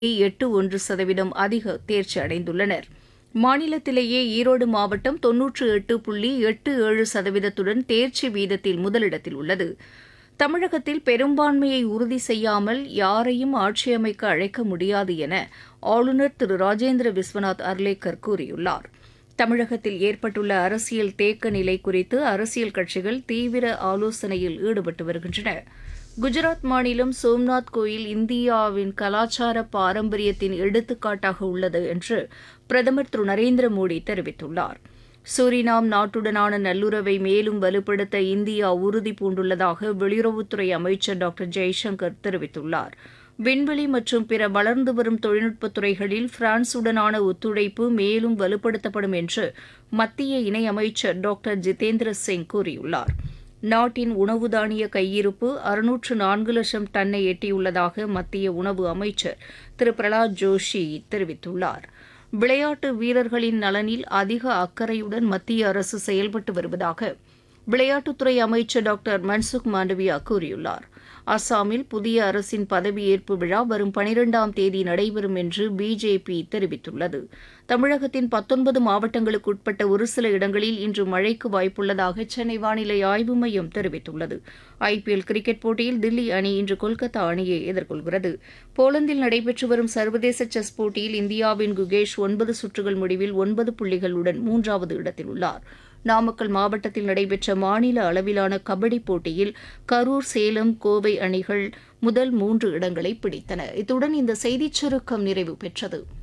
எட்டு ஒன்று சதவீதம் அதிக தேர்ச்சி அடைந்துள்ளனர் மாநிலத்திலேயே ஈரோடு மாவட்டம் தொன்னூற்று எட்டு புள்ளி எட்டு ஏழு சதவீதத்துடன் தேர்ச்சி வீதத்தில் முதலிடத்தில் உள்ளது தமிழகத்தில் பெரும்பான்மையை உறுதி செய்யாமல் யாரையும் ஆட்சியமைக்க அழைக்க முடியாது என ஆளுநர் திரு ராஜேந்திர விஸ்வநாத் அர்லேக்கர் கூறியுள்ளார் தமிழகத்தில் ஏற்பட்டுள்ள அரசியல் தேக்க நிலை குறித்து அரசியல் கட்சிகள் தீவிர ஆலோசனையில் ஈடுபட்டு வருகின்றன குஜராத் மாநிலம் சோம்நாத் கோயில் இந்தியாவின் கலாச்சார பாரம்பரியத்தின் எடுத்துக்காட்டாக உள்ளது என்று பிரதமர் திரு நரேந்திர மோடி தெரிவித்துள்ளார் சூரினாம் நாட்டுடனான நல்லுறவை மேலும் வலுப்படுத்த இந்தியா உறுதி பூண்டுள்ளதாக வெளியுறவுத்துறை அமைச்சர் டாக்டர் ஜெய்சங்கர் தெரிவித்துள்ளார் விண்வெளி மற்றும் பிற வளர்ந்து வரும் தொழில்நுட்பத் துறைகளில் பிரான்சுடனான ஒத்துழைப்பு மேலும் வலுப்படுத்தப்படும் என்று மத்திய இணையமைச்சர் டாக்டர் ஜிதேந்திர சிங் கூறியுள்ளார் நாட்டின் உணவு தானிய கையிருப்பு அறுநூற்று நான்கு லட்சம் டன்னை எட்டியுள்ளதாக மத்திய உணவு அமைச்சர் திரு பிரகலாத் ஜோஷி தெரிவித்துள்ளார் விளையாட்டு வீரர்களின் நலனில் அதிக அக்கறையுடன் மத்திய அரசு செயல்பட்டு வருவதாக விளையாட்டுத்துறை அமைச்சர் டாக்டர் மன்சுக் மாண்டவியா கூறியுள்ளார் அஸ்ஸாமில் புதிய அரசின் பதவியேற்பு விழா வரும் பனிரெண்டாம் தேதி நடைபெறும் என்று பிஜேபி தெரிவித்துள்ளது தமிழகத்தின் பத்தொன்பது மாவட்டங்களுக்கு உட்பட்ட ஒரு சில இடங்களில் இன்று மழைக்கு வாய்ப்புள்ளதாக சென்னை வானிலை ஆய்வு மையம் தெரிவித்துள்ளது ஐபிஎல் கிரிக்கெட் போட்டியில் தில்லி அணி இன்று கொல்கத்தா அணியை எதிர்கொள்கிறது போலந்தில் நடைபெற்று வரும் சர்வதேச செஸ் போட்டியில் இந்தியாவின் குகேஷ் ஒன்பது சுற்றுகள் முடிவில் ஒன்பது புள்ளிகளுடன் மூன்றாவது இடத்தில் உள்ளார் நாமக்கல் மாவட்டத்தில் நடைபெற்ற மாநில அளவிலான கபடி போட்டியில் கரூர் சேலம் கோவை அணிகள் முதல் மூன்று இடங்களை பிடித்தன இத்துடன் இந்த செய்திச் சுருக்கம் நிறைவு பெற்றது